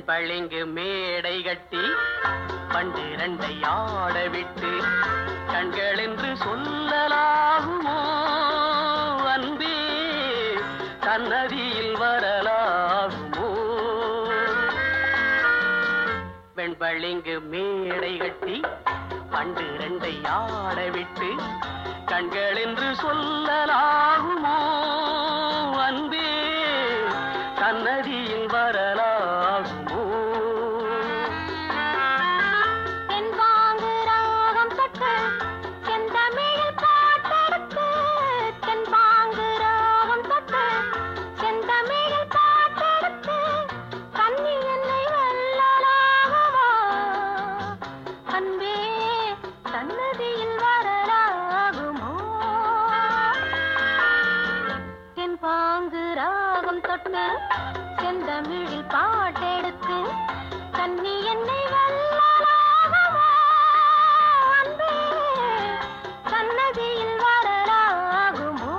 வெண்பளிங்கு மேடை கட்டி பண்டிரண்டை ஆட விட்டு கண்கள் என்று சொல்லலாகுமோ அன்பே தன்னதியில் வரலாகுமோ வெண்பளிங்கு மேடை கட்டி பண்டிரண்டை ஆட விட்டு கண்கள் என்று சொல்லலாகுமோ அன்பே தன்னதியில் வரலாகுமோ தென்பாங்கு ராகம் தொட்டு செந்தமிழில் பாட்டெடுத்து தென்பாங்கு ராகம் தொட்டு செந்தமிழில் பாட்டெடுத்து கண்ணி என்னை வல்லலாகுமா அன்பே சன்னதியில் வரலாகுமோ தென்பாங்கு ராகம் தொட்டு செந்தமிழில் பாட்டெடுத்து கண்ணி என்னை வல்லலாகுமா அன்பே சன்னதியில் வரலாகுமோ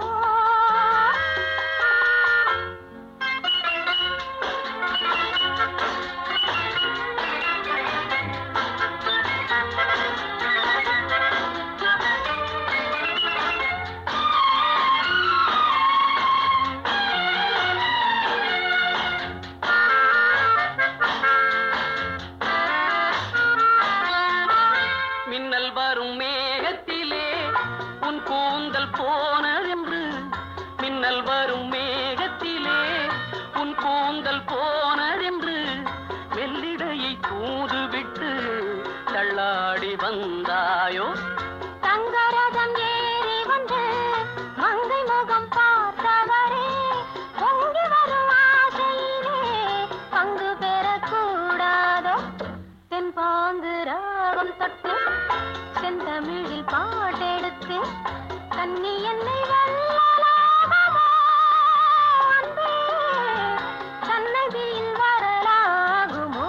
மின்னல் வரும் மேகத்திலே உன் கூந்தல் போனதென்று மின்னல் வரும் மேகத்திலே உன் கூந்தல் போனதென்று மெல்லிடையை தூதுவிட்டு தள்ளாடி வந்தாயோ தங்கரதம் ஏறி வந்து மங்கை முகம் பார்த்தவரே பொங்கி வரும் ஆசையிலே பங்கு பெறக்கூடாதோ தென்பாங்கு ராகம் தொட்டு செந்தமிழில் பாட்டெடுத்து கண்ணி என்னை வல்லலாகுமோ அன்பே சன்னதியில் வரலாகுமோ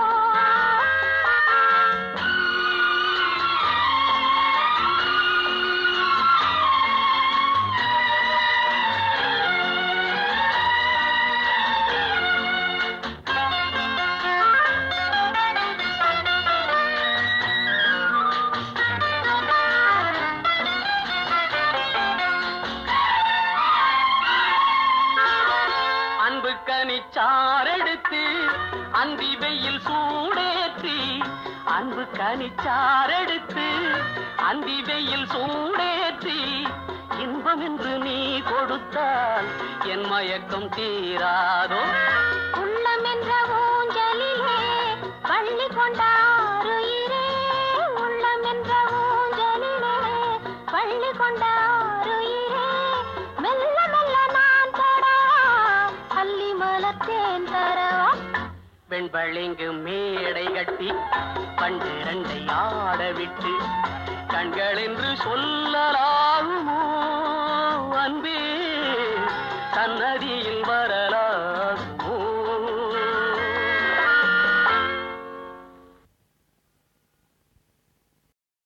அன்பு கனிச்சாரெடுத்து அந்தி வெயில் சூடேற்றி அன்பு கனிச்சாரெடுத்து அந்தி வெயில் சூடேற்றி இன்பம் என்று நீ கொடுத்தால் என் மயக்கம் தீராதோ உள்ளம் என்ற ஊஞ்சலிலே பள்ளி கொண்டாருயிரே உள்ளம் என்ற ஊஞ்சலிலே பள்ளி கொண்டாருயிரே மெல்ல மெல்ல நான் தொடா அள்ளி மலத்தேன் தரவா வெண்பளிங்கு மேடை கட்டி பண்டிரண்டை ஆட விட்டு கண்கள் என்று சொல்லலாம்